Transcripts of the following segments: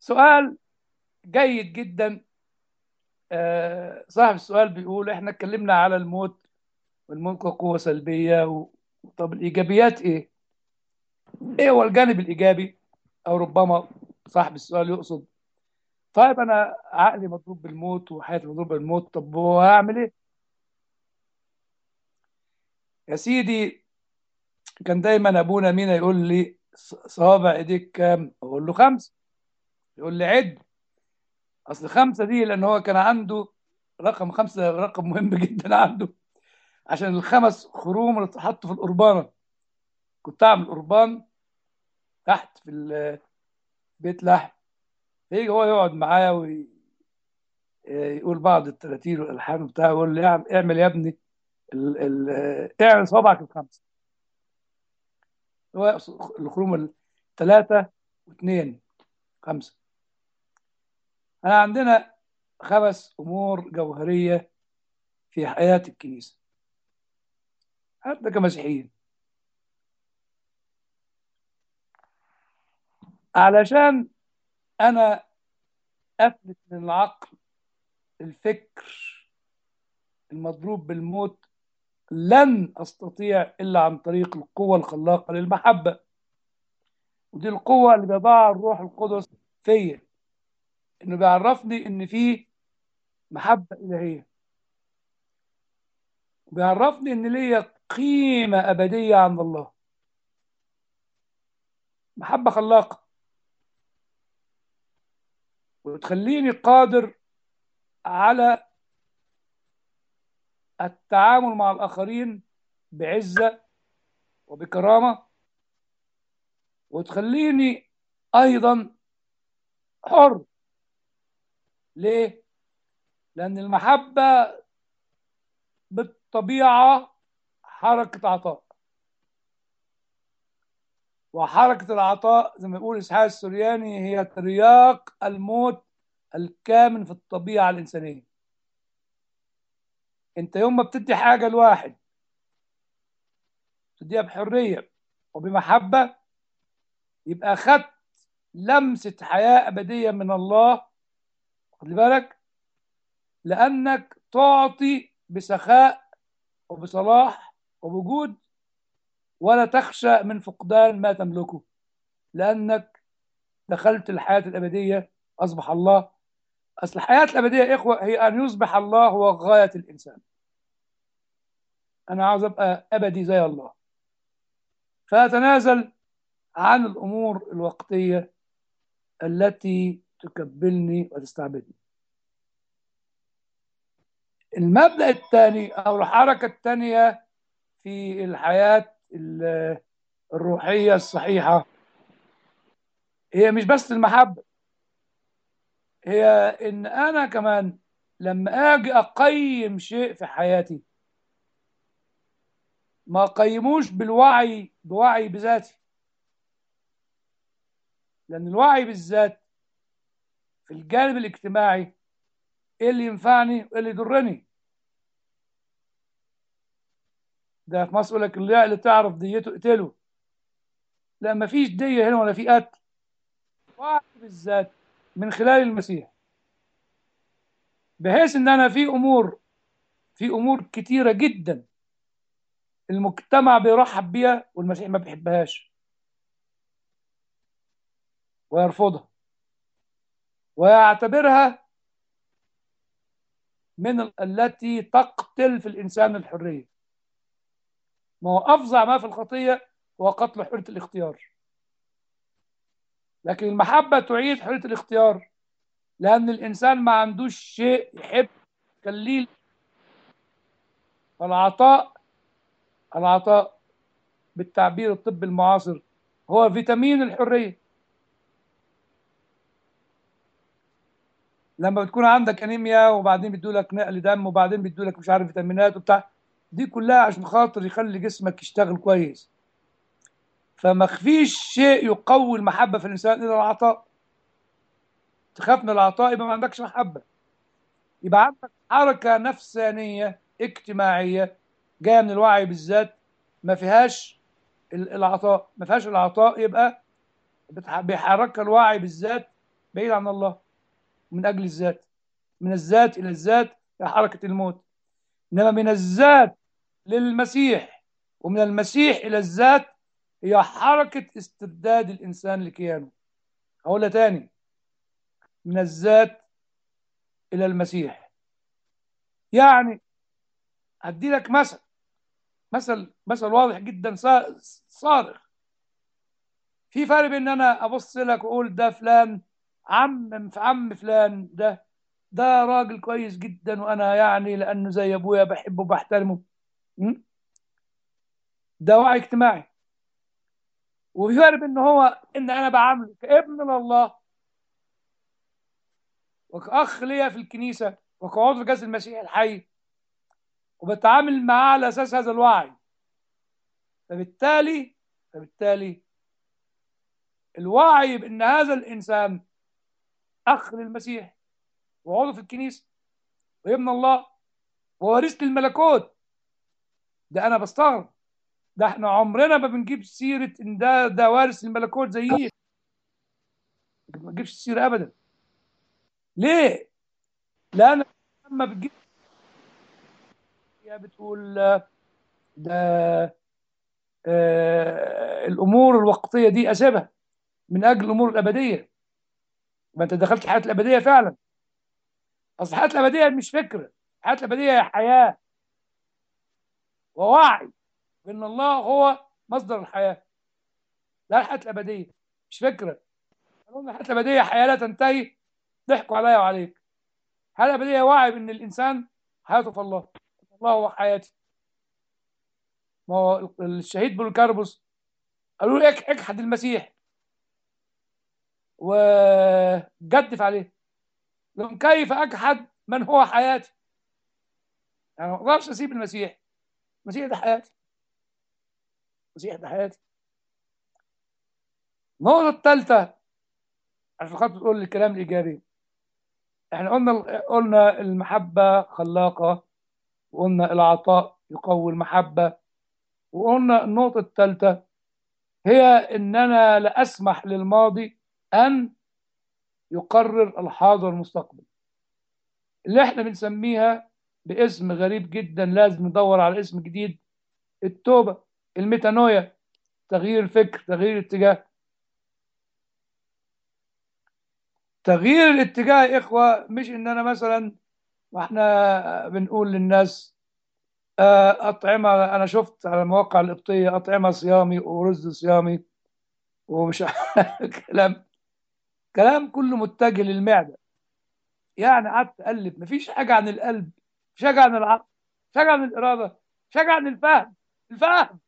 سؤال جيد جدا آه، صاحب السؤال بيقول احنا اتكلمنا على الموت والموت كقوة سلبية و... طب الإيجابيات إيه؟ إيه هو الجانب الإيجابي؟ أو ربما صاحب السؤال يقصد طيب أنا عقلي مضروب بالموت وحياتي مضروبة بالموت طب هو هعمل إيه؟ يا سيدي كان دايما أبونا مينا يقول لي صوابع إيديك كام؟ أقول له خمسة يقول لي عد أصل خمسة دي لأن هو كان عنده رقم خمسة رقم مهم جدا عنده عشان الخمس خروم اللي اتحطوا في القربانة كنت أعمل قربان تحت في بيت لحم يجي هو يقعد معايا ويقول بعض التراتيل والألحان بتاعه يقول لي اعمل يا ابني ال ال اعمل صوابعك الخمسة هو الخروم الثلاثة واثنين خمسة أنا عندنا خمس أمور جوهرية في حياة الكنيسة حتى كمسيحيين علشان أنا أفلت من العقل الفكر المضروب بالموت لن أستطيع إلا عن طريق القوة الخلاقة للمحبة ودي القوة اللي بيضعها الروح القدس فيا إنه بيعرفني إن في محبة إلهية وبيعرفني إن ليا قيمة أبدية عند الله محبة خلاقة وتخليني قادر على التعامل مع الآخرين بعزة وبكرامة وتخليني أيضا حر ليه؟ لأن المحبة بالطبيعة حركة عطاء وحركة العطاء زي ما يقول إسحاق السرياني هي ترياق الموت الكامن في الطبيعة الإنسانية أنت يوم ما بتدي حاجة لواحد تديها بحرية وبمحبة يبقى خدت لمسة حياة أبدية من الله خد بالك لأنك تعطي بسخاء وبصلاح وبجود ولا تخشى من فقدان ما تملكه لأنك دخلت الحياة الأبدية أصبح الله أصل الحياة الأبدية يا إخوة هي أن يصبح الله هو غاية الإنسان أنا عاوز أبقى أبدي زي الله فأتنازل عن الأمور الوقتية التي تكبلني وتستعبدني المبدأ الثاني أو الحركة الثانية في الحياة الروحية الصحيحة هي مش بس المحبة هي إن أنا كمان لما أجي أقيم شيء في حياتي ما أقيموش بالوعي بوعي بذاتي لأن الوعي بالذات في الجانب الاجتماعي إيه اللي ينفعني وإيه اللي يضرني ده في مصر يقول لك اللي تعرف ديته اقتله لا ما فيش دية هنا ولا في قتل وعي بالذات من خلال المسيح بحيث ان انا في امور في امور كتيرة جدا المجتمع بيرحب بيها والمسيح ما بيحبهاش ويرفضها ويعتبرها من التي تقتل في الانسان الحريه ما هو افظع ما في الخطيه هو قتل حريه الاختيار لكن المحبه تعيد حريه الاختيار لان الانسان ما عندوش شيء يحب يخليه العطاء العطاء بالتعبير الطبي المعاصر هو فيتامين الحريه لما بتكون عندك انيميا وبعدين بيدوا لك نقل دم وبعدين بيدوا لك مش عارف فيتامينات وبتاع دي كلها عشان خاطر يخلي جسمك يشتغل كويس فما فيش شيء يقوي المحبه في الانسان الا العطاء تخاف من العطاء يبقى ما عندكش محبه يبقى عندك حركه نفسانيه اجتماعيه جايه من الوعي بالذات ما فيهاش العطاء ما فيهاش العطاء يبقى بيحركها الوعي بالذات بعيد عن الله من اجل الذات من الذات الى الذات هي حركه الموت انما من الذات للمسيح ومن المسيح الى الذات هي حركه استرداد الانسان لكيانه اقولها تاني من الذات الى المسيح يعني هدي لك مثل مثل مثل واضح جدا صا- صارخ في فرق بين ان انا ابص لك واقول ده فلان عم في عم فلان ده ده راجل كويس جدا وانا يعني لانه زي ابويا بحبه وبحترمه م? ده وعي اجتماعي وفي فرق بين ان هو ان انا بعامله كابن لله وكاخ ليا في الكنيسه وكعضو في جسد المسيح الحي وبتعامل معاه على اساس هذا الوعي فبالتالي فبالتالي الوعي بان هذا الانسان اخ للمسيح وعضو في الكنيسه وابن الله ووريث للملكوت ده انا بستغرب ده احنا عمرنا ما بنجيب سيره ان ده ده وارث الملكوت زيه ما بنجيبش السيره ابدا ليه؟ لان لما بتجيب هي بتقول آه، ده آه الامور الوقتيه دي اسيبها من اجل الامور الابديه ما انت دخلت الحياه الابديه فعلا اصل الحياه الابديه مش فكره الحياه الابديه هي حياه ووعي بان الله هو مصدر الحياه ده الحياه الابديه مش فكره قالوا الحياه الابديه حياه لا تنتهي ضحكوا عليا وعليك الحياه الابديه وعي بان الانسان حياته في الله الله هو حياتي ما هو الشهيد بولكاربوس قالوا له اك- اجحد المسيح وجدف عليه لهم كيف اجحد من هو حياتي يعني ما اقدرش اسيب المسيح المسيح ده حياتي المسيح ده حياتي النقطة الثالثة عشان خاطر تقول الكلام الإيجابي احنا قلنا قلنا المحبة خلاقة وقلنا العطاء يقوي المحبة وقلنا النقطة الثالثة هي إن أنا لا أسمح للماضي أن يقرر الحاضر والمستقبل اللي احنا بنسميها باسم غريب جدا لازم ندور على اسم جديد التوبة الميتانويا تغيير الفكر تغيير الاتجاه تغيير الاتجاه يا إخوة مش إن أنا مثلا واحنا بنقول للناس آه، أطعمة أنا شفت على المواقع القبطية أطعمة صيامي ورز صيامي ومش كلام كلام كله متجه للمعدة يعني قعدت أقلب مفيش حاجة عن القلب مفيش حاجة عن العقل مفيش حاجة عن الإرادة مفيش حاجة عن الفهم الفهم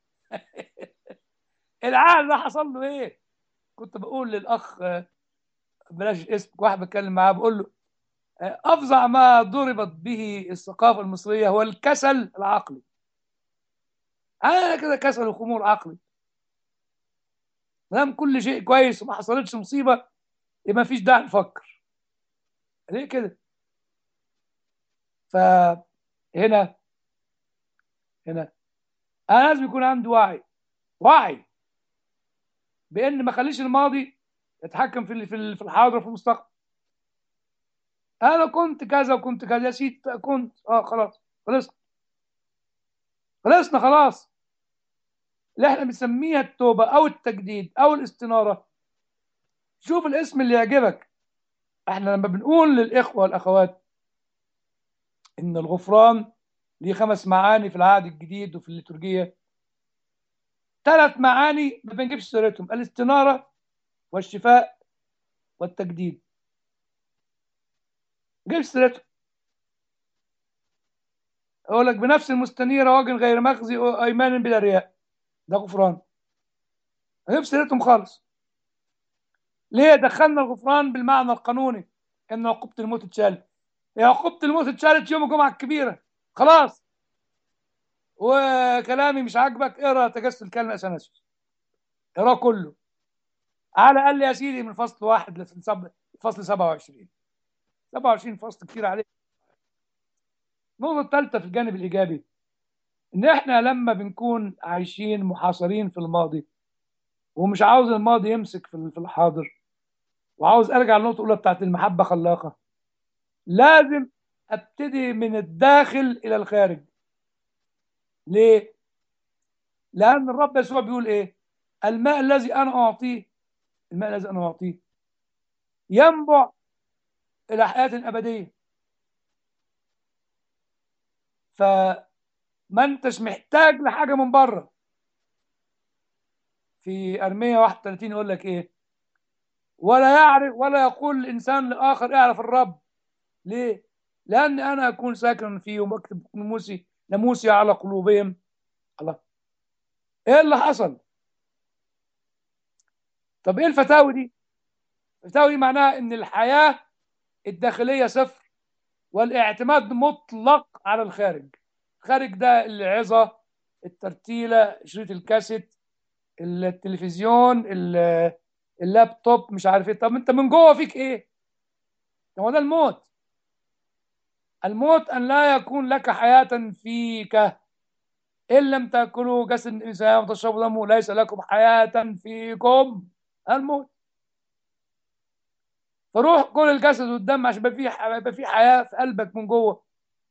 العقل ده حصل له إيه؟ كنت بقول للأخ آه، بلاش اسم واحد بتكلم معاه بقول له آه، أفظع ما ضربت به الثقافة المصرية هو الكسل العقلي أنا كده كسل وخمول عقلي ما دام كل شيء كويس وما حصلتش مصيبة يبقى مفيش داعي نفكر ليه كده؟ فهنا هنا انا لازم يكون عندي وعي وعي بان ما اخليش الماضي يتحكم في ال- في ال- في الحاضر وفي المستقبل انا كنت كذا وكنت كذا يا سيدي كنت اه خلاص خلصنا خلصنا خلاص اللي احنا بنسميها التوبه او التجديد او الاستناره شوف الاسم اللي يعجبك احنا لما بنقول للاخوه والاخوات ان الغفران ليه خمس معاني في العهد الجديد وفي الليتورجيه ثلاث معاني ما بنجيبش سيرتهم الاستناره والشفاء والتجديد ما بنجيبش سيرتهم اقول لك بنفس المستنيره وجه غير مخزي ايمان بلا رياء ده غفران ما بنجيبش سيرتهم خالص ليه دخلنا الغفران بالمعنى القانوني ان عقوبه الموت اتشالت يا عقوبه الموت اتشالت يوم الجمعه الكبيره خلاص وكلامي مش عاجبك اقرا تجسد الكلمه اثناسيوس اقراه كله على الاقل يا سيدي من فصل واحد لفصل فصل 27 27 فصل كتير عليه النقطه الثالثه في الجانب الايجابي ان احنا لما بنكون عايشين محاصرين في الماضي ومش عاوز الماضي يمسك في في الحاضر وعاوز ارجع للنقطه الاولى بتاعت المحبه خلاقه لازم ابتدي من الداخل الى الخارج ليه لان الرب يسوع بيقول ايه الماء الذي انا اعطيه الماء الذي انا اعطيه ينبع الى حياه ابديه فما انتش محتاج لحاجه من بره في ارميه 31 يقول لك ايه ولا يعرف ولا يقول الانسان لاخر اعرف الرب ليه لاني انا اكون ساكنا فيهم واكتب ناموسي ناموسي على قلوبهم الله ايه اللي حصل طب ايه الفتاوي دي الفتاوي دي معناها ان الحياه الداخليه صفر والاعتماد مطلق على الخارج الخارج ده العظه الترتيله شريط الكاسيت التلفزيون اللابتوب مش عارف ايه طب انت من جوه فيك ايه هو ده الموت الموت ان لا يكون لك حياه فيك ان لم تاكلوا جسد الانسان وتشربوا دمه ليس لكم حياه فيكم الموت فروح كل الجسد والدم عشان يبقى فيه يبقى فيه حياه في قلبك من جوه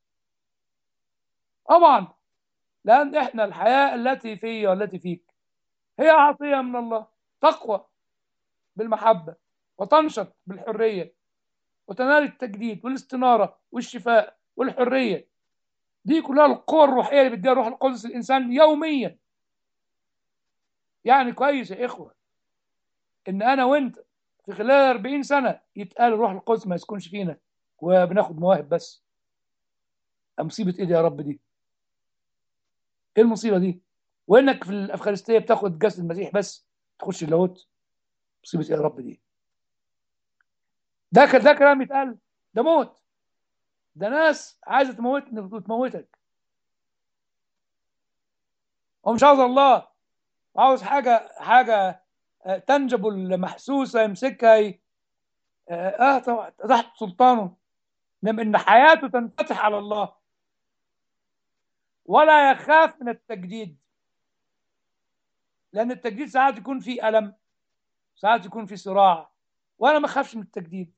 طبعا لان احنا الحياه التي في والتي فيك هي عطيه من الله تقوى بالمحبه وتنشط بالحريه وتنال التجديد والاستناره والشفاء والحريه دي كلها القوى الروحيه اللي بيديها روح القدس الانسان يوميا يعني كويس يا اخوه ان انا وانت في خلال 40 سنه يتقال روح القدس ما يسكنش فينا وبناخد مواهب بس مصيبه ايه دي يا رب دي ايه المصيبه دي وانك في الافخارستيه بتاخد جسد المسيح بس تخش اللاهوت مصيبه ايه يا رب دي ده ده كلام يتقال ده موت ده ناس عايزه تموتني وتموتك هو مش عاوز الله عاوز حاجه حاجه تنجبل محسوسه يمسكها ي... اه طبعا تحت سلطانه انما ان حياته تنفتح على الله ولا يخاف من التجديد لان التجديد ساعات يكون فيه الم ساعات يكون فيه صراع وانا ما اخافش من التجديد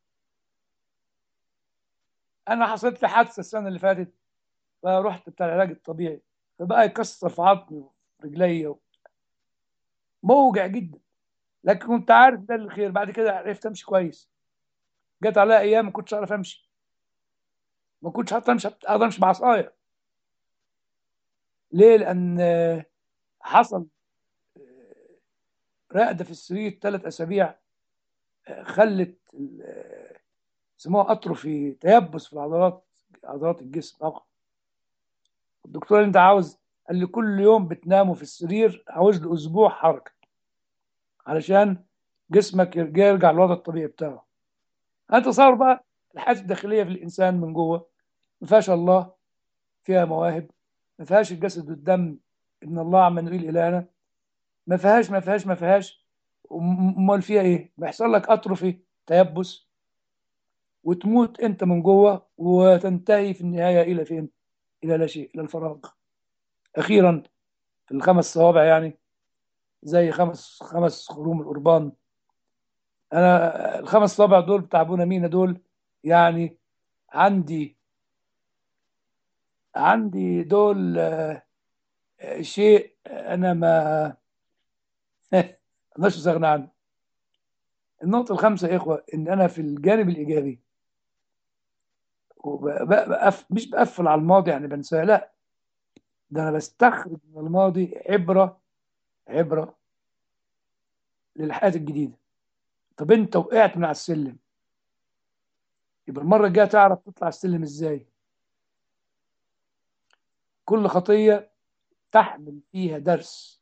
انا حصلت لي حادثه السنه اللي فاتت فرحت بتاع العلاج الطبيعي فبقى يكسر في عظمي ورجلي موجع جدا لكن كنت عارف ده الخير بعد كده عرفت امشي كويس جت عليا ايام ما كنتش اعرف امشي ما كنتش حتى امشي اقدر امشي بعصايه ليه لان حصل رقده في السرير ثلاث اسابيع خلت سموها اتروفي تيبس في العضلات عضلات الجسم طبعا الدكتور اللي انت عاوز قال لي كل يوم بتناموا في السرير عاوز له اسبوع حركه علشان جسمك يرجع للوضع الطبيعي بتاعه انت صار بقى الحياه الداخليه في الانسان من جوه ما فيهاش الله فيها مواهب ما فيهاش الجسد والدم ان الله عمانوئيل الهنا ما فيهاش ما فيهاش ما فيهاش امال فيها ايه بيحصل لك اتروفي تيبس وتموت انت من جوه وتنتهي في النهايه الى فين الى لا شيء الى الفراغ اخيرا في الخمس صوابع يعني زي خمس خمس خروم القربان انا الخمس صوابع دول بتاع ابونا مينا دول يعني عندي عندي دول شيء انا ما اقدرش استغنى عنه النقطة الخامسة يا إخوة إن أنا في الجانب الإيجابي وبقف مش بقفل على الماضي يعني بنساه لا ده أنا بستخرج من الماضي عبرة عبرة للحياة الجديدة طب أنت وقعت من على السلم يبقى المرة الجاية تعرف تطلع السلم إزاي كل خطية تحمل فيها درس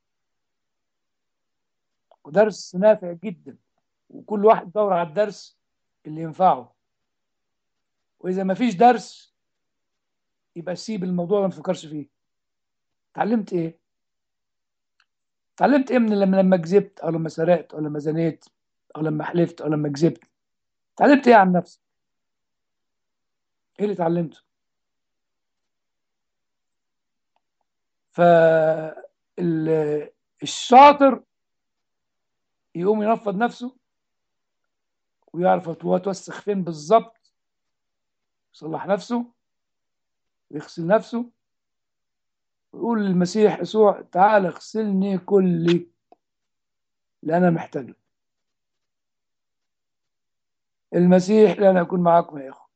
ودرس نافع جدا وكل واحد يدور على الدرس اللي ينفعه واذا ما فيش درس يبقى سيب الموضوع ما تفكرش فيه اتعلمت ايه اتعلمت ايه من لما لما كذبت او لما سرقت او لما زنيت او لما حلفت او لما كذبت اتعلمت ايه عن نفسك ايه اللي اتعلمته فالشاطر يقوم ينفض نفسه ويعرف هو توسخ فين بالظبط يصلح نفسه ويغسل نفسه ويقول للمسيح يسوع تعال اغسلني كلي لأن أنا محتاج لك المسيح لن أكون معكم يا إخوة